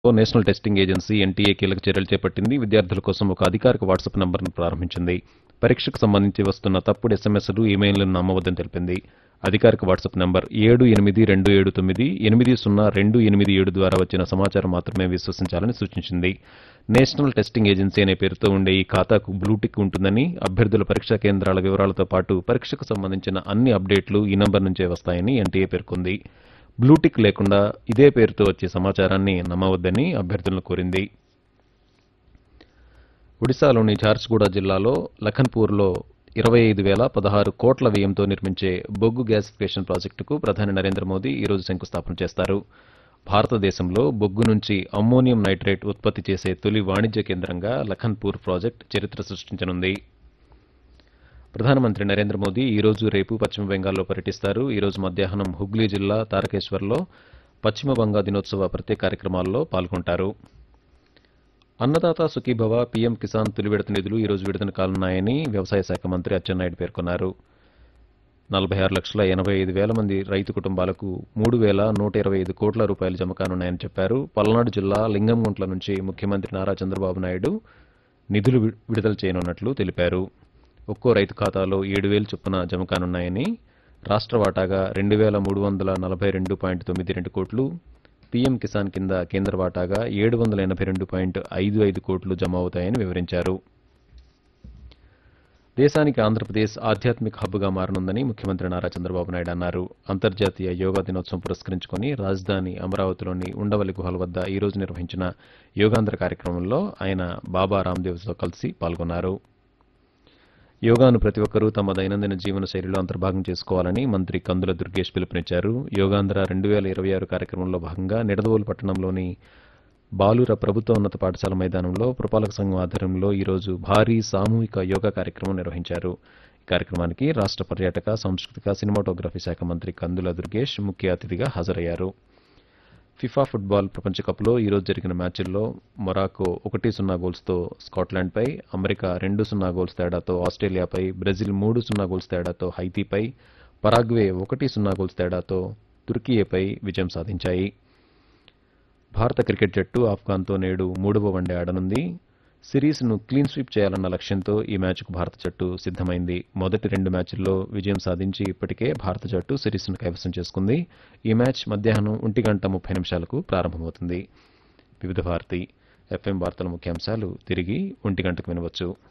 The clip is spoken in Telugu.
నేషనల్ టెస్టింగ్ ఏజెన్సీ ఎన్టీఏ కీలక చర్యలు చేపట్టింది విద్యార్థుల కోసం ఒక అధికారిక వాట్సాప్ నంబర్ను ప్రారంభించింది పరీక్షకు సంబంధించి వస్తున్న తప్పుడు ఎస్ఎంఎస్లు ఈమెయిల్లను నమ్మవద్దని తెలిపింది అధికారిక వాట్సాప్ నంబర్ ఏడు ఎనిమిది రెండు ఏడు తొమ్మిది ఎనిమిది సున్నా రెండు ఎనిమిది ఏడు ద్వారా వచ్చిన సమాచారం మాత్రమే విశ్వసించాలని సూచించింది నేషనల్ టెస్టింగ్ ఏజెన్సీ అనే పేరుతో ఉండే ఈ ఖాతాకు బ్లూటిక్ ఉంటుందని అభ్యర్థుల పరీక్షా కేంద్రాల వివరాలతో పాటు పరీక్షకు సంబంధించిన అన్ని అప్డేట్లు ఈ నంబర్ నుంచే వస్తాయని ఎన్టీఏ పేర్కొంది బ్లూటిక్ లేకుండా ఇదే పేరుతో వచ్చే సమాచారాన్ని నమ్మవద్దని అభ్యర్థులను కోరింది ఒడిశాలోని ఝార్సుగూడ జిల్లాలో లఖన్పూర్లో ఇరవై ఐదు వేల పదహారు కోట్ల వ్యయంతో నిర్మించే బొగ్గు గ్యాసిఫికేషన్ ప్రాజెక్టుకు ప్రధాని నరేంద్ర మోదీ ఈరోజు శంకుస్థాపన చేస్తారు భారతదేశంలో బొగ్గు నుంచి అమ్మోనియం నైట్రేట్ ఉత్పత్తి చేసే తొలి వాణిజ్య కేంద్రంగా లఖన్పూర్ ప్రాజెక్ట్ చరిత్ర సృష్టించనుంది ప్రధానమంత్రి నరేంద్ర మోదీ ఈ రోజు రేపు పశ్చిమ బెంగాల్లో పర్యటిస్తారు ఈ రోజు మధ్యాహ్నం హుగ్లీ జిల్లా తారకేశ్వర్లో పశ్చిమ బంగా దినోత్సవ ప్రత్యేక కార్యక్రమాల్లో పాల్గొంటారు అన్నదాత సుఖీభవ పీఎం కిసాన్ తొలి విడత నిధులు ఈ రోజు విడుదల కానున్నాయని వ్యవసాయ శాఖ మంత్రి అచ్చెన్నాయుడు పేర్కొన్నారు నలభై ఆరు లక్షల ఎనభై ఐదు వేల మంది రైతు కుటుంబాలకు మూడు వేల నూట ఇరవై ఐదు కోట్ల రూపాయలు జమ కానున్నాయని చెప్పారు పల్నాడు జిల్లా లింగంగుంట్ల నుంచి ముఖ్యమంత్రి నారా చంద్రబాబు నాయుడు నిధులు వి- విడుదల చేయనున్నట్లు తెలిపారు ఒక్కో రైతు ఖాతాలో ఏడు వేలు చొప్పున జమ కానున్నాయని రాష్ట్ర వాటాగా రెండు వేల మూడు వందల నలభై రెండు పాయింట్ తొమ్మిది రెండు కోట్లు పీఎం కిసాన్ కింద కేంద్ర వాటాగా ఏడు వందల ఎనభై రెండు పాయింట్ ఐదు ఐదు కోట్లు జమ అవుతాయని వివరించారు దేశానికి ఆంధ్రప్రదేశ్ ఆధ్యాత్మిక హబ్గా మారనుందని ముఖ్యమంత్రి నారా చంద్రబాబు నాయుడు అన్నారు అంతర్జాతీయ యోగా దినోత్సవం పురస్కరించుకొని రాజధాని అమరావతిలోని ఉండవల్లి గుహల వద్ద ఈ రోజు నిర్వహించిన యోగాంధ్ర కార్యక్రమంలో ఆయన బాబా రామ్దేవ్తో కలిసి పాల్గొన్నారు యోగాను ప్రతి ఒక్కరూ తమ దైనందిన జీవన శైలిలో అంతర్భాగం చేసుకోవాలని మంత్రి కందుల దుర్గేష్ పిలుపునిచ్చారు యోగాంధ్ర రెండు వేల ఇరవై ఆరు కార్యక్రమంలో భాగంగా నిడదవోలు పట్టణంలోని బాలుర ప్రభుత్వ ఉన్నత పాఠశాల మైదానంలో పురపాలక సంఘం ఆధ్వర్యంలో ఈరోజు భారీ సామూహిక యోగా కార్యక్రమం నిర్వహించారు ఈ కార్యక్రమానికి రాష్ట్ర పర్యాటక సాంస్కృతిక సినిమాటోగ్రఫీ శాఖ మంత్రి కందుల దుర్గేష్ ముఖ్య అతిథిగా హాజరయ్యారు ఫిఫా ఫుట్బాల్ ప్రపంచ కప్లో ఈరోజు జరిగిన మ్యాచ్ల్లో మొరాకో ఒకటి సున్నా గోల్స్తో స్కాట్లాండ్పై అమెరికా రెండు సున్నా గోల్స్ తేడాతో ఆస్ట్రేలియాపై బ్రెజిల్ మూడు సున్నా గోల్స్ తేడాతో హైతీపై పరాగ్వే ఒకటి సున్నా గోల్స్ తేడాతో తుర్కీయేపై విజయం సాధించాయి భారత క్రికెట్ జట్టు ఆఫ్ఘాన్తో నేడు మూడవ వన్డే ఆడనుంది సిరీస్ను క్లీన్ స్వీప్ చేయాలన్న లక్ష్యంతో ఈ మ్యాచ్కు భారత జట్టు సిద్ధమైంది మొదటి రెండు మ్యాచ్ల్లో విజయం సాధించి ఇప్పటికే భారత జట్టు సిరీస్ను కైవసం చేసుకుంది ఈ మ్యాచ్ మధ్యాహ్నం ఒంటి గంట ముప్పై నిమిషాలకు ప్రారంభమవుతుంది వివిధ భారతి ఎఫ్ఎం వార్తల ముఖ్యాంశాలు తిరిగి ఒంటి గంటకు వినవచ్చు